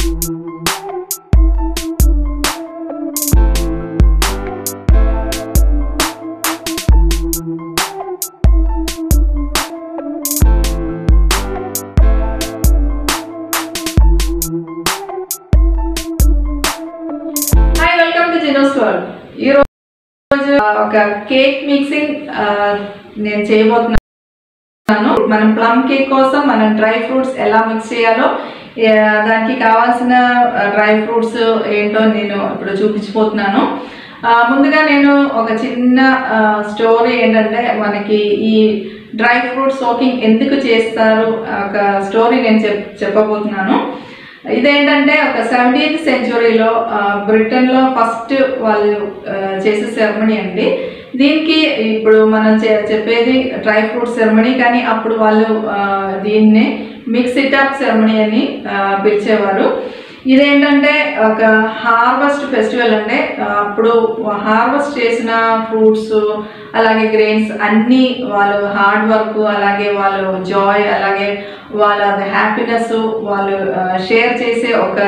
Hi welcome to Jino's world ఈ రోజు ఒక కేక్ మిక్సింగ్ ఆ, నేను చేయబోతున్నాను మనం ప్లమ్ కేక్ కోసం మనం డ్రై ఫ్రూట్స్ ఎలా మిక్స్ చేయాలో ఆ, దానికి కావాల్సిన డ్రై ఫ్రూట్స్ ఏంటో నేను ఇప్పుడు చూపించిపోతున్నాను ఆ, ముందుగా నేను ఒక చిన్న స్టోరీ ఏంటంటే మనకి ఈ డ్రై ఫ్రూట్ సోకింగ్ ఎందుకు చేస్తారు ఒక స్టోరీ నేను చెప్ చెప్పబోతున్నాను ఇదేంటంటే ఒక సెవెంటీన్త్ సెంచురీలో బ్రిటన్లో ఫస్ట్ వాళ్ళు ఆ, చేసే సెరమనీ అండి దీనికి ఇప్పుడు మనం చె- చెప్పేది డ్రై ఫ్రూట్ సెరమనీ కానీ అప్పుడు వాళ్ళు ఆ, దీన్నే మిక్స్ ఇట్ అప్ సెరమనీ అని ఆ, పిలిచేవారు ఇదేంటంటే ఒక హార్వెస్ట్ ఫెస్టివల్ అంటే ఆ, అప్పుడు హార్వెస్ట్ చేసిన ఫ్రూట్స్ అలాగే గ్రెయిన్స్ అన్నీ వాళ్ళు హార్డ్ వర్క్ అలాగే వాళ్ళు జాయ్ అలాగే వాళ్ళ హ్యాపీనెస్ వాళ్ళు షేర్ చేసే ఒక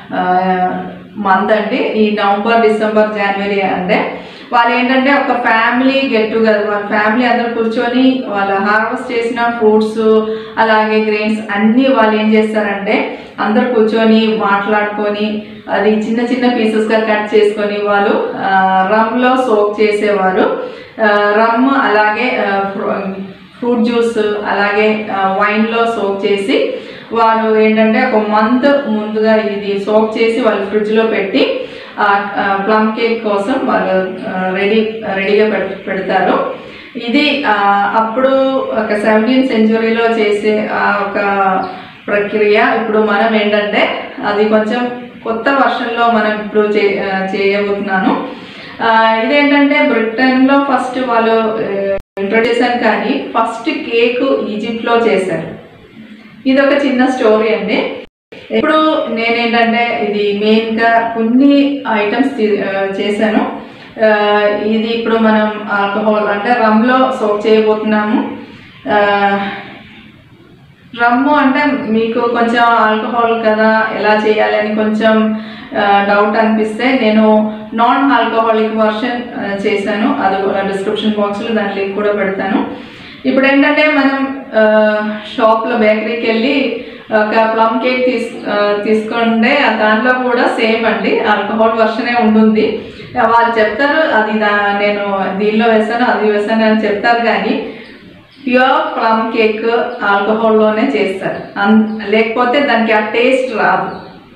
మంత్ అండి ఈ నవంబర్ డిసెంబర్ జనవరి అంటే వాళ్ళు ఏంటంటే ఒక ఫ్యామిలీ గెట్ టుగెదర్ వాళ్ళ ఫ్యామిలీ అందరూ కూర్చొని వాళ్ళు హార్వెస్ట్ చేసిన ఫ్రూట్స్ అలాగే గ్రెయిన్స్ అన్నీ వాళ్ళు ఏం చేస్తారంటే అందరు కూర్చొని మాట్లాడుకొని అది చిన్న చిన్న పీసెస్గా కట్ చేసుకొని వాళ్ళు రమ్లో సోక్ చేసేవారు రమ్ అలాగే ఫ్రూట్ జ్యూస్ అలాగే వైన్లో సోక్ చేసి వాళ్ళు ఏంటంటే ఒక మంత్ ముందుగా ఇది సోక్ చేసి వాళ్ళు ఫ్రిడ్జ్లో పెట్టి ప్లమ్ కేక్ కోసం వాళ్ళు రెడీ రెడీగా పెట్ పెడతారు ఇది ఆ, అప్పుడు ఒక సెవెంటీన్ సెంచురీలో చేసే ఆ ఒక ప్రక్రియ ఇప్పుడు మనం ఏంటంటే అది కొంచెం కొత్త వర్షన్లో మనం ఇప్పుడు చే ఆ, చేయబోతున్నాను ఆ, ఇదేంటంటే బ్రిటన్లో ఫస్ట్ వాళ్ళు ఇంట్రొడ్యూస్ చేశాను కానీ ఫస్ట్ కేక్ ఈజిప్ట్లో చేశారు ఇది ఒక చిన్న స్టోరీ అండి ఇప్పుడు నేనేంటంటే ఇది మెయిన్గా కొన్ని ఐటమ్స్ చేశాను ఆ, ఇది ఇప్పుడు మనం ఆల్కహాల్ అంటే రమ్లో సోప్ చేయబోతున్నాము ఆ, రమ్ము అంటే మీకు కొంచెం ఆల్కహాల్ కదా ఎలా చేయాలని కొంచెం డౌట్ అనిపిస్తే నేను నాన్ ఆల్కహాలిక్ వర్షన్ చేశాను అది డిస్క్రిప్షన్ బాక్స్లో దాని లింక్ కూడా పెడతాను ఇప్పుడు ఏంటంటే మనం షాప్లో బేకరీకి వెళ్ళి ఒక ప్లమ్ కేక్ తీస్ ఆ, తీసుకుంటే ఆ దాంట్లో కూడా సేమ్ అండి ఆల్కహాల్ వర్షనే ఉంటుంది వాళ్ళు చెప్తారు అది దా- నేను దీనిలో వేసాను అది వేసాను అని చెప్తారు కానీ ప్యూర్ ప్లమ్ కేక్ ఆల్కహాల్లోనే చేస్తారు అన్ లేకపోతే దానికి ఆ టేస్ట్ రాదు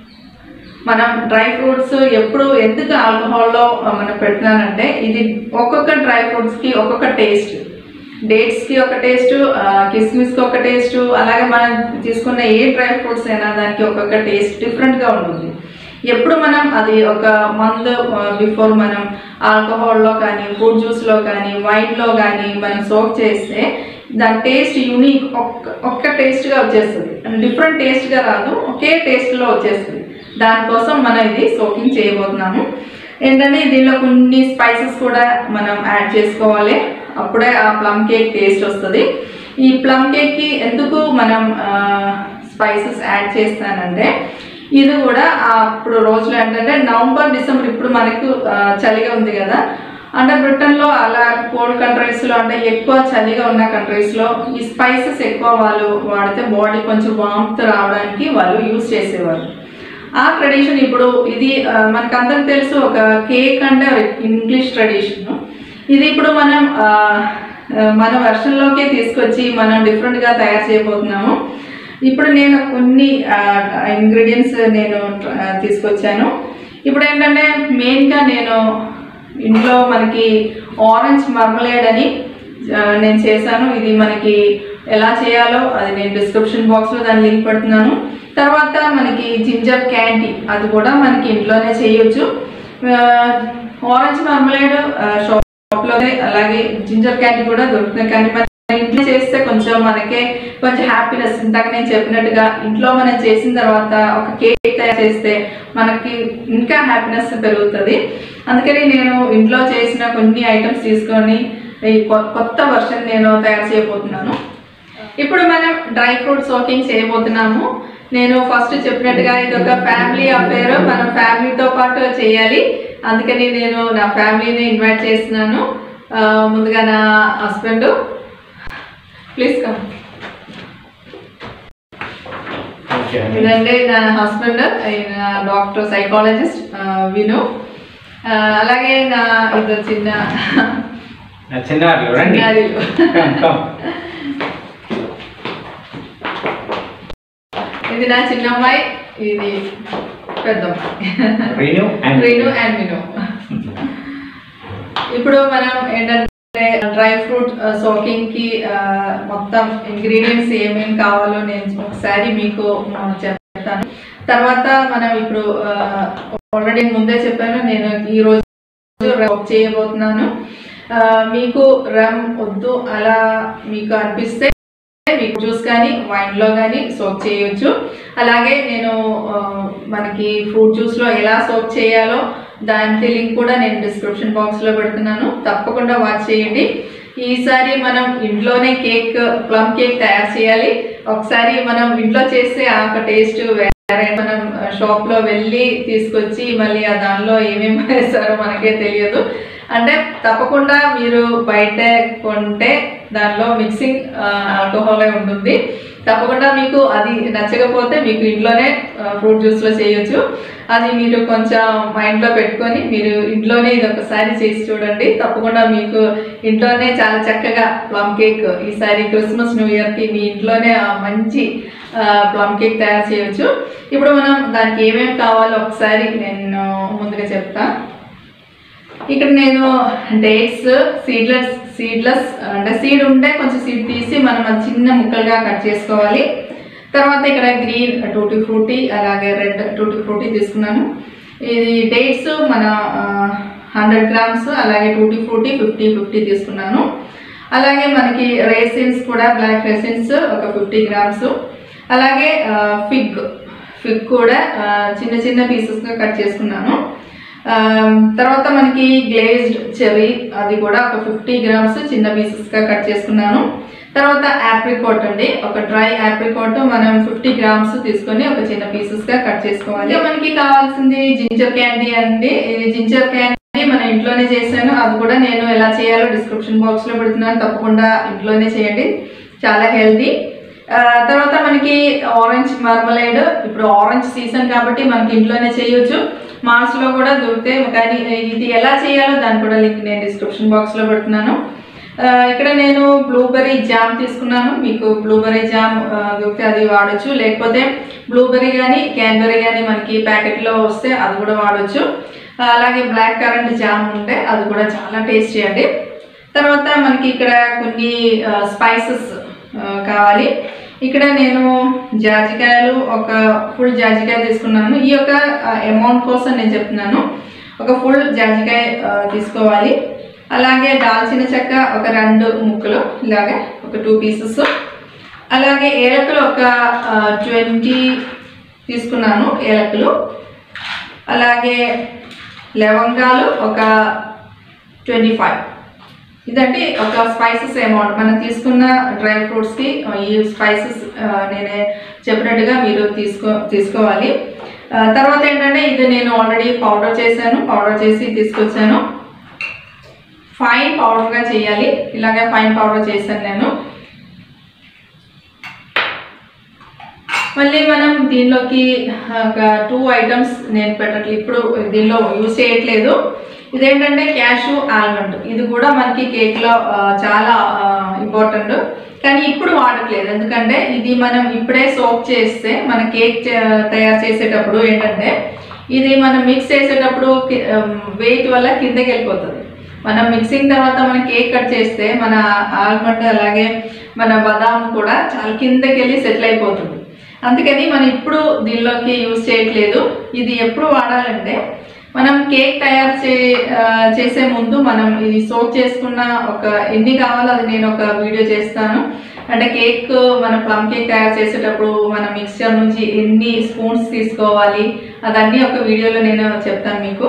మనం డ్రై ఫ్రూట్స్ ఎప్పుడు ఎందుకు ఆల్కహాల్లో మనం పెట్టినానంటే ఇది ఒక్కొక్క డ్రై ఫ్రూట్స్కి ఒక్కొక్క టేస్ట్ డేట్స్కి ఒక టేస్ట్ కిస్మిస్కి ఒక టేస్ట్ అలాగే మనం తీసుకున్న ఏ డ్రై ఫ్రూట్స్ అయినా దానికి ఒక్కొక్క టేస్ట్ డిఫరెంట్గా ఉంటుంది ఎప్పుడు మనం అది ఒక మంత్ బిఫోర్ మనం ఆల్కహాల్లో కానీ ఫ్రూట్ జ్యూస్లో కానీ వైన్లో కానీ మనం సోక్ చేస్తే దాని టేస్ట్ యూనిక్ ఒక్క ఒక్క టేస్ట్గా వచ్చేస్తుంది డిఫరెంట్ టేస్ట్గా రాదు ఒకే టేస్ట్లో వచ్చేస్తుంది దానికోసం మనం ఇది సోకింగ్ చేయబోతున్నాము ఏంటంటే దీనిలో కొన్ని స్పైసెస్ కూడా మనం యాడ్ చేసుకోవాలి అప్పుడే ఆ ప్లమ్ కేక్ టేస్ట్ వస్తుంది ఈ ప్లమ్ కేక్కి ఎందుకు మనం స్పైసెస్ యాడ్ చేస్తానంటే ఇది కూడా ఆ అప్పుడు రోజులు ఏంటంటే నవంబర్ డిసెంబర్ ఇప్పుడు మనకు ఆ, చలిగా ఉంది కదా అంటే బ్రిటన్లో అలా కోల్డ్ కంట్రీస్లో అంటే ఎక్కువ చలిగా ఉన్న కంట్రీస్లో ఈ స్పైసెస్ ఎక్కువ వాళ్ళు వాడితే బాడీ కొంచెం వామ్త్ రావడానికి వాళ్ళు యూస్ చేసేవారు ఆ ట్రెడిషన్ ఇప్పుడు ఇది ఆ, మనకందరికి తెలుసు ఒక కేక్ అంటే ఇంగ్లీష్ ట్రెడిషన్ ఇది ఇప్పుడు మనం ఆ, ఆ, మన వెర్షన్లోకే తీసుకొచ్చి మనం డిఫరెంట్గా తయారు చేయబోతున్నాము ఇప్పుడు నేను కొన్ని ఇంగ్రీడియంట్స్ నేను ఆ, తీసుకొచ్చాను ఇప్పుడు ఏంటంటే మెయిన్గా నేను ఇంట్లో మనకి ఆరెంజ్ మర్మలేడ్ అని ఆ, నేను చేశాను ఇది మనకి ఎలా చేయాలో అది నేను డిస్క్రిప్షన్ బాక్స్లో దాని లింక్ పెడుతున్నాను తర్వాత మనకి జింజర్ క్యాండీ అది కూడా మనకి ఇంట్లోనే చేయొచ్చు ఆరెంజ్ మర్మలేడ్ షాప్లోనే అలాగే జింజర్ క్యాండీ కూడా దొరుకుతుంది కానీ మన ఇంట్లో చేస్తే కొంచెం మనకే కొంచెం హ్యాపీనెస్ ఇందాక నేను చెప్పినట్టుగా ఇంట్లో మనం చేసిన తర్వాత ఒక కేక్ తయారు చేస్తే మనకి ఇంకా హ్యాపీనెస్ పెరుగుతుంది అందుకని నేను ఇంట్లో చేసిన కొన్ని ఐటమ్స్ తీసుకొని ఈ కొ- కొత్త వర్షన్ నేను తయారు చేయబోతున్నాను ఇప్పుడు మనం డ్రై ఫ్రూట్ సోకింగ్ చేయబోతున్నాము నేను ఫస్ట్ చెప్పినట్టుగా ఇది ఒక ఫ్యామిలీ అఫేర్ మనం ఫ్యామిలీతో పాటు చేయాలి అందుకని నేను నా ఫ్యామిలీని ఇన్వైట్ చేస్తున్నాను ఆ, ముందుగా నా హస్బెండ్ ప్లీజ్ కమ్ ఓకే అండి ఇదండి నా హస్బెండ్ ఆయన డాక్టర్ సైకాలజిస్ట్ విను ఆ, అలాగే నా ఇది చిన్న నా చిన్నారులు రండి చిన్నారులు. Come, come. ఇది నా చిన్నమ్మాయి ఇది పెద్దమ్మాయి రీను అండ్ రీను అండ్ విను ఇప్పుడు మనం ఏంటంటే డ్రై ఫ్రూట్ సోకింగ్ కి ఆ, మొత్తం ఇంగ్రీడియంట్స్ ఏమేమి కావాలో నేను ఒకసారి మీకు ఆ, చెప్తాను తర్వాత మనం ఇప్పుడు ఆల్రెడీ ముందే చెప్పాను నేను ఈ రోజు రమ్ చేయబోతున్నాను ఆ, మీకు రమ్ వద్దు అలా మీకు అనిపిస్తే మీకు జ్యూస్ కానీ వైన్ లో కానీ సోక్ చేయొచ్చు అలాగే నేను ఆ, మనకి ఫ్రూట్ జ్యూస్ లో ఎలా సోక్ చేయాలో దానికి లింక్ కూడా నేను డిస్క్రిప్షన్ బాక్స్ లో పెడుతున్నాను తప్పకుండా వాచ్ చేయండి ఈసారి మనం ఇంట్లోనే కేక్ ప్లమ్ కేక్ తయారు చేయాలి ఒకసారి మనం ఇంట్లో చేస్తే ఆ ఒక టేస్ట్ వేరే మనం షాప్ లో వెళ్ళి తీసుకొచ్చి మళ్ళీ ఆ దానిలో ఏమేమి వేస్తారో మనకే తెలియదు అంటే తప్పకుండా మీరు బయట కొంటే దానిలో మిక్సింగ్ ఆల్కహాలే ఉంటుంది తప్పకుండా మీకు అది నచ్చకపోతే మీకు ఇంట్లోనే ఫ్రూట్ జ్యూస్లో చేయొచ్చు అది మీరు కొంచెం మైండ్లో పెట్టుకొని మీరు ఇంట్లోనే ఇది ఒకసారి చేసి చూడండి తప్పకుండా మీకు ఇంట్లోనే చాలా చక్కగా ప్లమ్ కేక్ ఈసారి క్రిస్మస్ న్యూ ఇయర్కి మీ ఇంట్లోనే ఆ మంచి ప్లమ్ కేక్ తయారు చేయొచ్చు ఇప్పుడు మనం దానికి ఏమేమి కావాలో ఒకసారి నేను ముందుగా చెప్తా ఇక్కడ నేను డేట్స్ సీడ్లెస్ సీడ్లెస్ అంటే సీడ్ ఉంటే కొంచెం సీడ్ తీసి మనం అది చిన్న ముక్కలుగా కట్ చేసుకోవాలి తర్వాత ఇక్కడ గ్రీన్ టూటీ ఫ్రూటీ అలాగే రెడ్ టూటీ ఫ్రూటీ తీసుకున్నాను ఇది డేట్స్ మన హండ్రెడ్ గ్రామ్స్ అలాగే టూటీ ఫ్రూటీ ఫిఫ్టీ ఫిఫ్టీ తీసుకున్నాను అలాగే మనకి రేసిన్స్ కూడా బ్లాక్ రేసిన్స్ ఒక ఫిఫ్టీ గ్రామ్స్ అలాగే ఫిగ్ ఫిగ్ కూడా ఆ, చిన్న చిన్న పీసెస్గా కట్ చేసుకున్నాను ఆ, తర్వాత మనకి గ్లేజ్డ్ చెర్రీ అది కూడా ఒక ఫిఫ్టీ గ్రామ్స్ చిన్న పీసెస్గా కట్ చేసుకున్నాను తర్వాత యాప్రికోట్ అండి ఒక డ్రై యాప్రికోట్ మనం ఫిఫ్టీ గ్రామ్స్ తీసుకొని ఒక చిన్న పీసెస్గా కట్ చేసుకోవాలి ఇంకా మనకి కావాల్సింది జింజర్ క్యాండీ అండి ఇది జింజర్ క్యాండీ మన ఇంట్లోనే చేశాను అది కూడా నేను ఎలా చేయాలో డిస్క్రిప్షన్ బాక్స్లో పెడుతున్నాను తప్పకుండా ఇంట్లోనే చేయండి చాలా హెల్దీ ఆ, తర్వాత మనకి ఆరెంజ్ మార్మలైడ్ ఇప్పుడు ఆరెంజ్ సీజన్ కాబట్టి మనకి ఇంట్లోనే చేయొచ్చు మార్చ్ లో కూడా దొరికితే కానీ ఇది ఎలా చేయాలో దాని కూడా లింక్ నేను డిస్క్రిప్షన్ బాక్స్ లో పెడుతున్నాను ఆ, ఇక్కడ నేను బ్లూబెర్రీ జామ్ తీసుకున్నాను మీకు బ్లూబెర్రీ జామ్ ఆ, దొరికితే అది వాడొచ్చు లేకపోతే బ్లూబెర్రీ కానీ క్యాన్బెర్రీ కానీ మనకి ప్యాకెట్లో వస్తే అది కూడా వాడొచ్చు ఆ, అలాగే బ్లాక్ కరెంట్ జామ్ ఉంటే అది కూడా చాలా టేస్టీ అండి తర్వాత మనకి ఇక్కడ కొన్ని స్పైసెస్ కావాలి ఇక్కడ నేను జాజికాయలు ఒక ఫుల్ జాజికాయ తీసుకున్నాను ఈ యొక్క అమౌంట్ కోసం నేను చెప్తున్నాను ఒక ఫుల్ జాజికాయ ఆ, తీసుకోవాలి అలాగే దాల్చిన చెక్క ఒక రెండు ముక్కలు ఇలాగే ఒక టూ పీసెస్ అలాగే ఏలకులు ఒక ట్వంటీ తీసుకున్నాను ఏలకులు అలాగే లవంగాలు ఒక ట్వంటీ ఫైవ్ ఇదంటే ఒక స్పైసెస్ అమౌంట్ మనం తీసుకున్న డ్రై ఫ్రూట్స్కి ఈ స్పైసెస్ నేనే చెప్పినట్టుగా మీరు తీసుకో తీసుకోవాలి ఆ, తర్వాత ఏంటంటే ఇది నేను ఆల్రెడీ పౌడర్ చేశాను పౌడర్ చేసి తీసుకొచ్చాను ఫైన్ పౌడర్గా చేయాలి ఇలాగే ఫైన్ పౌడర్ చేశాను నేను మళ్ళీ మనం దీనిలోకి ఒక టూ ఐటమ్స్ నేను పెట్టట్లేదు ఇప్పుడు దీనిలో యూజ్ చేయట్లేదు ఇదేంటంటే క్యాషు ఆల్మండ్ ఇది కూడా మనకి కేక్లో ఆ, చాలా ఇంపార్టెంట్ కానీ ఇప్పుడు వాడట్లేదు ఎందుకంటే ఇది మనం ఇప్పుడే సోప్ చేస్తే మన కేక్ చే- తయారు చేసేటప్పుడు ఏంటంటే ఇది మనం మిక్స్ చేసేటప్పుడు వెయిట్ వల్ల కిందకి వెళ్ళిపోతుంది మనం మిక్సింగ్ తర్వాత మనం కేక్ కట్ చేస్తే మన ఆల్మండ్ అలాగే మన బదాం కూడా చాలా కిందకి వెళ్ళి సెటిల్ అయిపోతుంది అందుకని మనం ఇప్పుడు దీనిలోకి యూజ్ చేయట్లేదు ఇది ఎప్పుడు వాడాలంటే మనం కేక్ తయారు చే ఆ, చేసే ముందు మనం ఇది సోక్ చేసుకున్న ఒక ఎన్ని కావాలో అది నేను ఒక వీడియో చేస్తాను అంటే కేక్ మన ప్లమ్ కేక్ తయారు చేసేటప్పుడు మన మిక్స్చర్ నుంచి ఎన్ని స్పూన్స్ తీసుకోవాలి అదన్నీ ఒక వీడియోలో నేను చెప్తాను మీకు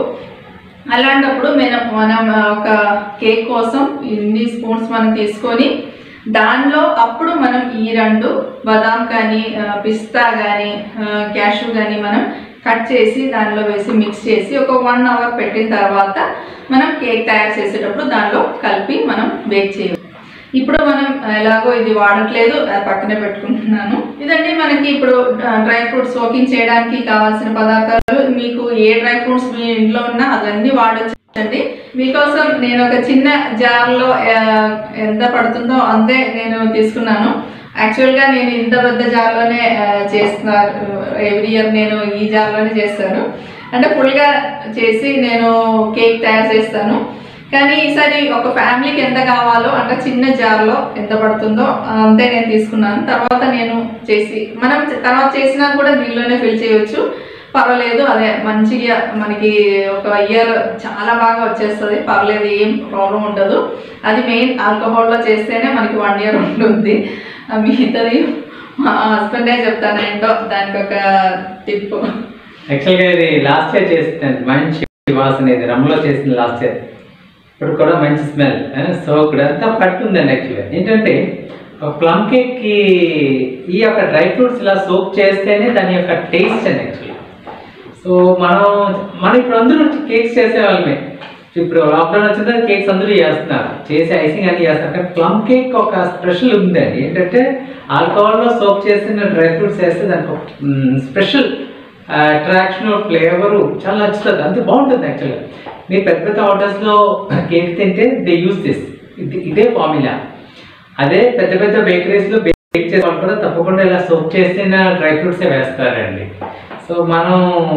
అలాంటప్పుడు మనం మనం ఆ, ఒక కేక్ కోసం ఇన్ని స్పూన్స్ మనం తీసుకొని దానిలో అప్పుడు మనం ఈ రెండు బదాం కానీ ఆ, పిస్తా కానీ క్యాషు కానీ మనం కట్ చేసి దానిలో వేసి మిక్స్ చేసి ఒక వన్ అవర్ పెట్టిన తర్వాత మనం కేక్ తయారు చేసేటప్పుడు దానిలో కలిపి మనం బేక్ చేయాలి ఇప్పుడు మనం ఎలాగో ఇది వాడట్లేదు అది పక్కనే పెట్టుకుంటున్నాను ఇదండి మనకి ఇప్పుడు డ్రై ఫ్రూట్స్ సోకింగ్ చేయడానికి కావాల్సిన పదార్థాలు మీకు ఏ డ్రై ఫ్రూట్స్ మీ ఇంట్లో ఉన్నా అవన్నీ వాడొచ్చండి మీకోసం నేను ఒక చిన్న జార్లో ఆ, ఎంత పడుతుందో అంతే నేను తీసుకున్నాను యాక్చువల్గా నేను ఇంత పెద్ద జార్లోనే ఆ, చేస్తున్నారు ఎవ్రీ ఇయర్ నేను ఈ జార్లోనే చేస్తాను అంటే ఫుల్గా చేసి నేను కేక్ తయారు చేస్తాను కానీ ఈసారి ఒక ఫ్యామిలీకి ఎంత కావాలో అంటే చిన్న జార్లో ఎంత పడుతుందో అంతే నేను తీసుకున్నాను తర్వాత నేను చేసి మనం తర్వాత చేసినా కూడా దీనిలోనే ఫిల్ చేయొచ్చు పర్వాలేదు అదే మంచిగా మనకి ఒక ఇయర్ చాలా బాగా వచ్చేస్తుంది పర్లేదు ఏం ప్రాబ్లం ఉండదు అది మెయిన్ ఆల్కహాల్లో చేస్తేనే మనకి వన్ ఇయర్ ఉంటుంది ఆ మిగతాది మా హస్బెండే చెప్తాను ఏంటో దానికి ఒక టిప్ యాక్చువల్గా ఇది లాస్ట్ ఇయర్ చేస్తాను మంచి వాసన ఇది రమ్లో చేసింది లాస్ట్ ఇయర్ ఇప్పుడు కూడా మంచి స్మెల్ సో కూడా అంతా పడుతుందండి యాక్చువల్గా ఏంటంటే ఒక ప్లమ్ కేక్కి ఈ యొక్క డ్రై ఫ్రూట్స్ ఇలా సోప్ చేస్తేనే దాని యొక్క టేస్ట్ అండి యాక్చువల్గా సో మనం మనం ఇప్పుడు అందరూ కేక్స్ చేసేవాళ్ళమే ఇప్పుడు లాక్డౌన్ వచ్చిందా కేక్స్ అందరూ చేస్తున్నారు చేసి ఐసింగ్ అన్ని చేస్తున్నారు కానీ ప్లమ్ కేక్ ఒక స్పెషల్ ఉందండి ఏంటంటే ఆల్కహాల్లో సోప్ చేసిన డ్రై ఫ్రూట్స్ వేస్తే దానికి ఒక స్పెషల్ అట్రాక్షన్ ఫ్లేవరు చాలా నచ్చుతుంది అంతే బాగుంటుంది యాక్చువల్గా మీరు పెద్ద పెద్ద హోటల్స్లో కేక్ తింటే దే యూస్ దిస్ ఇది ఇదే ఫార్ములా అదే పెద్ద పెద్ద బేకరీస్లో బేక్ చేసే వాళ్ళు కూడా తప్పకుండా ఇలా సోప్ చేసిన డ్రై ఫ్రూట్సే వేస్తారండి సో మనం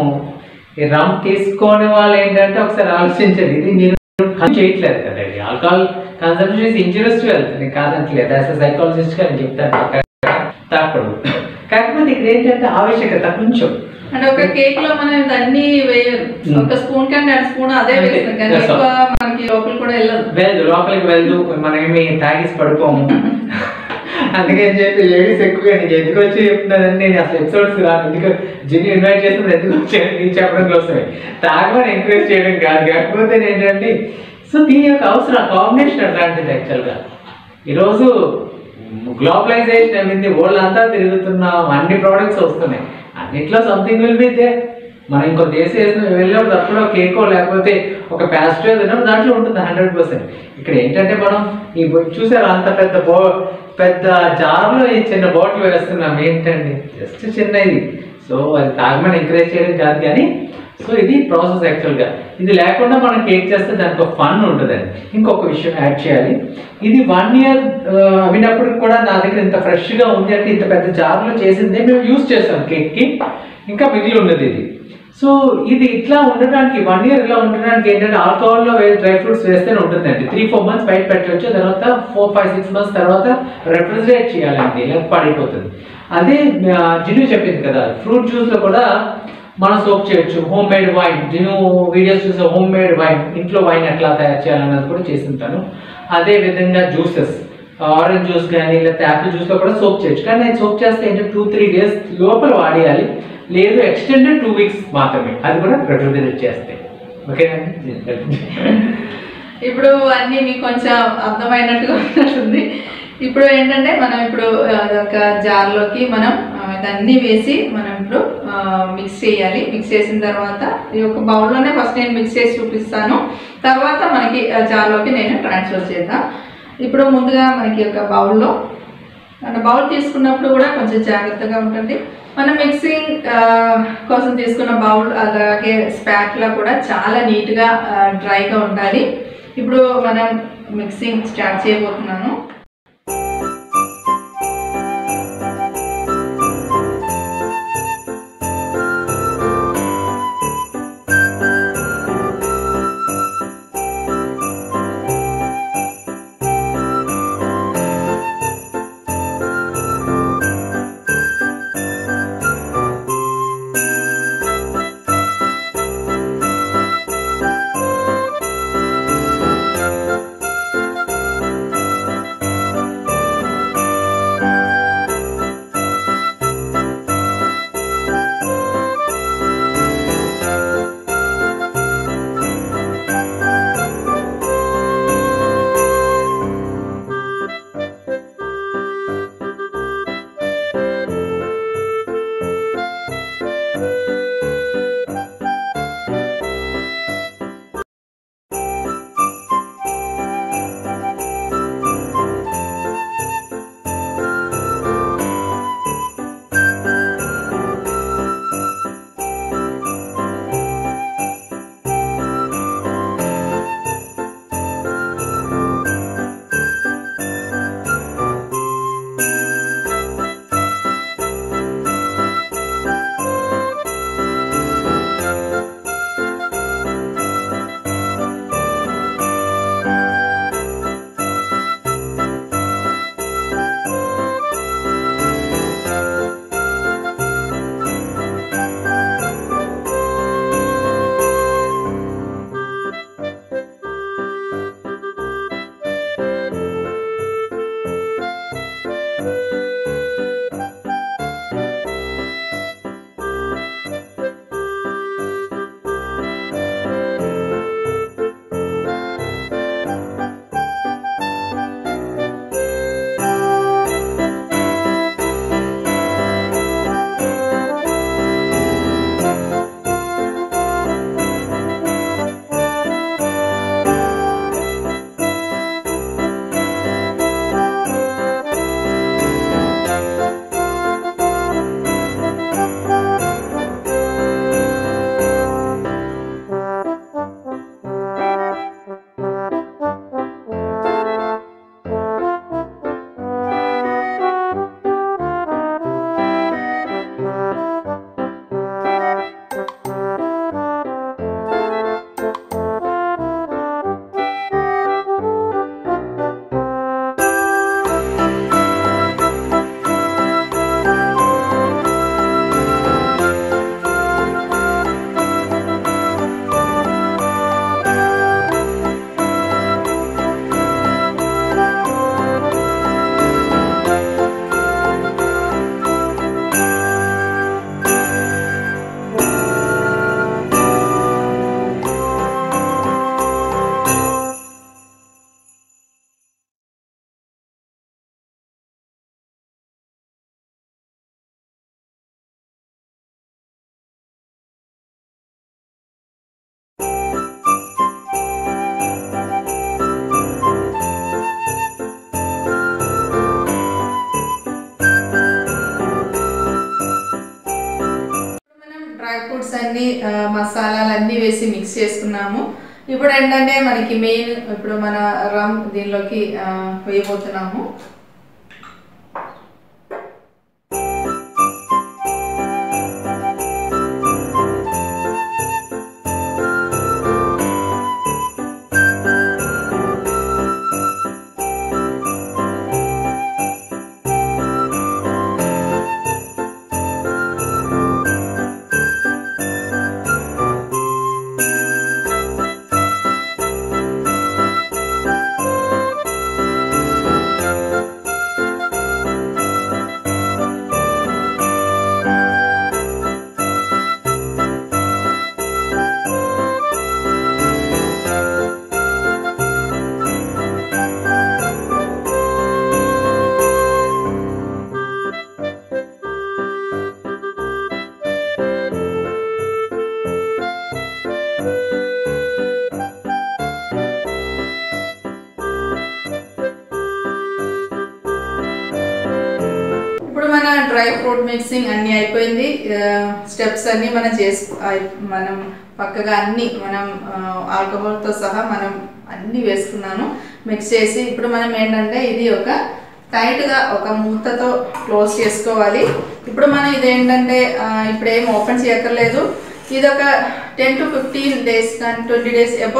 ఈ రమ్ తీసుకొని వాళ్ళు ఏంటంటే ఒకసారి ఆలోచించండి ఇది మీరు కన్జ్యూమ్ చేయట్లేదు కదండి alcohol consumption is injurious to health నేను కాదంటలేదు యాజ్ అ సైకాలజిస్ట్ గా నేను చెప్తాను తాకూడదు కాకపోతే ఇక్కడ ఏంటంటే ఆవశ్యకత కొంచెం అంటే ఒక కేక్ లో మనం ఇవన్నీ వేయరు Hmm. ఒక స్పూన్ కంటే రెండు స్పూన్ అదే అంతే. వేస్తాం కానీ That's all. ఎక్కువ మనకి లోపల కూడా వెళ్ళదు వెళ్దు లోపలికి వెళ్దు మనమేమి తాగేసి పడుకోము అందుకని చెప్పి లేడీస్ ఎక్కువగా నీకు ఎందుకు వచ్చి చెప్తున్నానని నేను అసలు ఎపిసోడ్స్ రాను ఎందుకు జిన్ని ఇన్వైట్ చేసినప్పుడు ఎందుకు వచ్చాను నీకు చెప్పడం కోసమే తాగమని ఎంకరేజ్ చేయడం కాదు కాకపోతే ఏంటంటే సో దీని యొక్క అవసరం కాంబినేషన్ అట్లాంటిది యాక్చువల్గా ఈరోజు గ్లోబలైజేషన్ అయింది వరల్డ్ అంతా తిరుగుతున్నాం అన్ని ప్రోడక్ట్స్ వస్తున్నాయి అన్నిట్లో సంథింగ్ విల్ బి దే మనం ఇంకో దేశం వేసిన వెళ్ళినప్పుడు అప్పుడు కేకో లేకపోతే ఒక ప్యాస్ట్రీ తిన్నప్పుడు దాంట్లో ఉంటుంది హండ్రెడ్ పర్సెంట్ ఇక్కడ ఏంటంటే మనం ఈ బొ- చూసారా అంత పెద్ద బో పెద్ద జార్లో ఈ చిన్న బాటిల్ వేస్తున్నాం ఏంటండి జస్ట్ చిన్న ఇది సో అది తాగమని ఎంకరేజ్ చేయడం కాదు కానీ సో ఇది ప్రాసెస్ యాక్చువల్గా ఇది లేకుండా మనం కేక్ చేస్తే దానికి ఒక ఫన్ ఉంటుందండి ఇంకొక విషయం యాడ్ చేయాలి ఇది వన్ ఇయర్ అవినప్పుడు కూడా నా దగ్గర ఇంత ఫ్రెష్గా ఉంది అంటే ఇంత పెద్ద జార్లో చేసిందే మేము యూస్ చేస్తాం కేక్కి ఇంకా మిగిలి ఉన్నది ఇది సో ఇది ఇట్లా ఉండడానికి వన్ ఇయర్ ఇలా ఉండడానికి ఏంటంటే ఆల్కహాల్లో డ్రై ఫ్రూట్స్ వేస్తేనే ఉంటుందండి త్రీ ఫోర్ మంత్స్ బయట పెట్టవచ్చు తర్వాత ఫోర్ ఫైవ్ సిక్స్ మంత్స్ తర్వాత రెఫ్రిజిరేట్ చేయాలండి ఇలా పడిపోతుంది అదే ఆ, జిను చెప్పింది కదా ఫ్రూట్ జ్యూస్లో కూడా మనం సోప్ చేయొచ్చు హోమ్ మేడ్ వైన్ జిను వీడియోస్ చూసే హోమ్ మేడ్ వైన్ ఇంట్లో వైన్ ఎట్లా తయారు చేయాలన్నది కూడా చేసి ఉంటాను అదే విధంగా జ్యూసెస్ ఆరెంజ్ జ్యూస్ కానీ లేకపోతే యాపిల్ జ్యూస్లో కూడా సోప్ చేయొచ్చు కానీ నేను సోప్ చేస్తే ఏంటంటే టూ త్రీ డేస్ లోపల వాడేయాలి లేదు ఎక్స్టెండెడ్ టూ వీక్స్ మాత్రమే అది కూడా రెఫ్రిజిరేట్ చేస్తాయి ఓకేనండి ఇప్పుడు అన్ని మీకు కొంచెం అర్థమైనట్టుగా ఉన్నట్టుంది ఇప్పుడు ఏంటంటే మనం ఇప్పుడు ఆ, ఒక జార్లోకి మనం ఆ, ఇదన్నీ వేసి మనం ఇప్పుడు మిక్స్ చేయాలి మిక్స్ చేసిన తర్వాత ఈ యొక్క బౌల్లోనే ఫస్ట్ నేను మిక్స్ చేసి చూపిస్తాను తర్వాత మనకి ఆ జార్లోకి నేను ట్రాన్స్ఫర్ చేద్దాం ఇప్పుడు ముందుగా మనకి ఒక బౌల్లో అంటే బౌల్ తీసుకున్నప్పుడు కూడా కొంచెం జాగ్రత్తగా ఉంటుంది మనం మిక్సింగ్ కోసం తీసుకున్న బౌల్ అలాగే స్పాట్లా కూడా చాలా నీట్గా డ్రైగా ఉండాలి ఇప్పుడు మనం మిక్సింగ్ స్టార్ట్ చేయబోతున్నాను అన్ని ఆ, మసాలాలు అన్నీ వేసి మిక్స్ చేసుకున్నాము ఇప్పుడు ఏంటంటే మనకి మెయిన్ ఇప్పుడు మన రమ్ దీనిలోకి ఆ, వేయబోతున్నాము ఇప్పుడు మన డ్రై ఫ్రూట్ మిక్సింగ్ అన్ని అయిపోయింది స్టెప్స్ అన్ని మనం చేసు అయి- మనం పక్కగా అన్ని మనం ఆల్కహాల్తో సహా మనం అన్ని వేసుకున్నాను మిక్స్ చేసి ఇప్పుడు మనం ఏంటంటే ఇది ఒక టైట్గా ఒక మూతతో క్లోజ్ చేసుకోవాలి ఇప్పుడు మనం ఇదేంటంటే ఆ, ఇప్పుడు ఏం ఓపెన్ చేయక్కర్లేదు ఇది ఒక టెన్ టు ఫిఫ్టీన్ డేస్ కానీ ట్వంటీ డేస్ ఎబో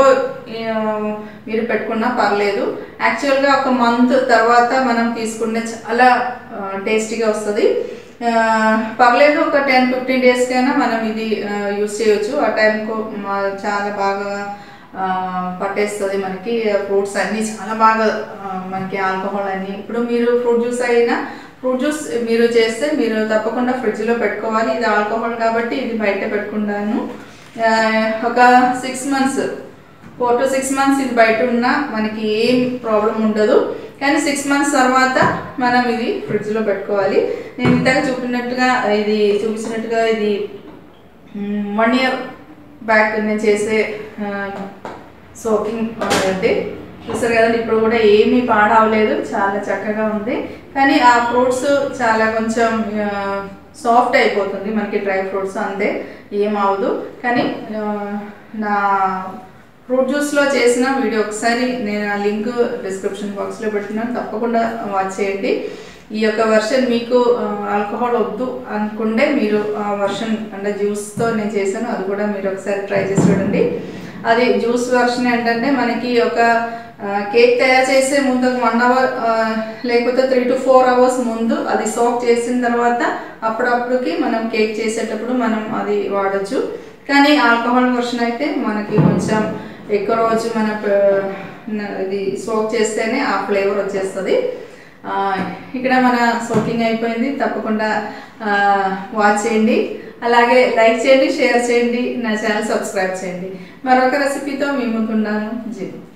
మీరు పెట్టుకున్నా పర్లేదు యాక్చువల్గా ఒక మంత్ తర్వాత మనం తీసుకుంటే చాలా టేస్టీగా వస్తుంది ఆ, పర్లేదు ఒక టెన్ ఫిఫ్టీన్ డేస్కైనా మనం ఇది యూస్ చేయొచ్చు ఆ టైంకు చాలా బాగా ఆ, పట్టేస్తుంది మనకి ఫ్రూట్స్ అన్నీ చాలా బాగా ఆ, మనకి ఆల్కహాల్ అన్ని ఇప్పుడు మీరు ఫ్రూట్ జ్యూస్ అయినా ఫ్రూట్ జ్యూస్ మీరు చేస్తే మీరు తప్పకుండా ఫ్రిడ్జ్లో పెట్టుకోవాలి ఇది ఆల్కహాల్ కాబట్టి ఇది బయట పెట్టుకుంటాను ఆ, ఒక six months four to six months ఇది బయట ఉన్నా మనకి ఏం ప్రాబ్లం ఉండదు కానీ సిక్స్ మంత్స్ తర్వాత మనం ఇది ఫ్రిడ్జ్లో పెట్టుకోవాలి నేను ఇంతగా చూపినట్టుగా ఇది చూపించినట్టుగా ఇది వన్ ఇయర్ బ్యాక్ నేను చేసే సోకింగ్ అంటే చూసారు కదండి ఇప్పుడు కూడా ఏమీ పాడవలేదు చాలా చక్కగా ఉంది కానీ ఆ ఫ్రూట్స్ చాలా కొంచెం సాఫ్ట్ అయిపోతుంది మనకి డ్రై ఫ్రూట్స్ అంతే ఏం అవ్వదు కానీ ఆ, నా ఫ్రూట్ జ్యూస్లో చేసిన వీడియో ఒకసారి నేను ఆ లింక్ డిస్క్రిప్షన్ బాక్స్లో పెట్టినాను తప్పకుండా వాచ్ చేయండి ఈ యొక్క వర్షన్ మీకు ఆల్కహాల్ వద్దు అనుకుంటే మీరు ఆ వర్షన్ అంటే జ్యూస్తో నేను చేశాను అది కూడా మీరు ఒకసారి ట్రై చేసి చూడండి అది జ్యూస్ వర్షన్ ఏంటంటే మనకి ఒక కేక్ తయారు చేసే ముందు ఒక వన్ అవర్ లేకపోతే త్రీ టు ఫోర్ అవర్స్ ముందు అది సోక్ చేసిన తర్వాత అప్పుడప్పుడుకి మనం కేక్ చేసేటప్పుడు మనం అది వాడచ్చు కానీ ఆల్కహాల్ వర్షన్ అయితే మనకి కొంచెం ఎక్కువ రోజు మన ప- న- ఇది సోక్ చేస్తేనే ఆ ఫ్లేవర్ వచ్చేస్తుంది ఆ, ఇక్కడ మన సోకింగ్ అయిపోయింది తప్పకుండా ఆ, వాచ్ చేయండి అలాగే లైక్ చేయండి షేర్ చేయండి నా ఛానల్ సబ్స్క్రైబ్ చేయండి మరొక రెసిపీతో మీ ముందున్నాను జీ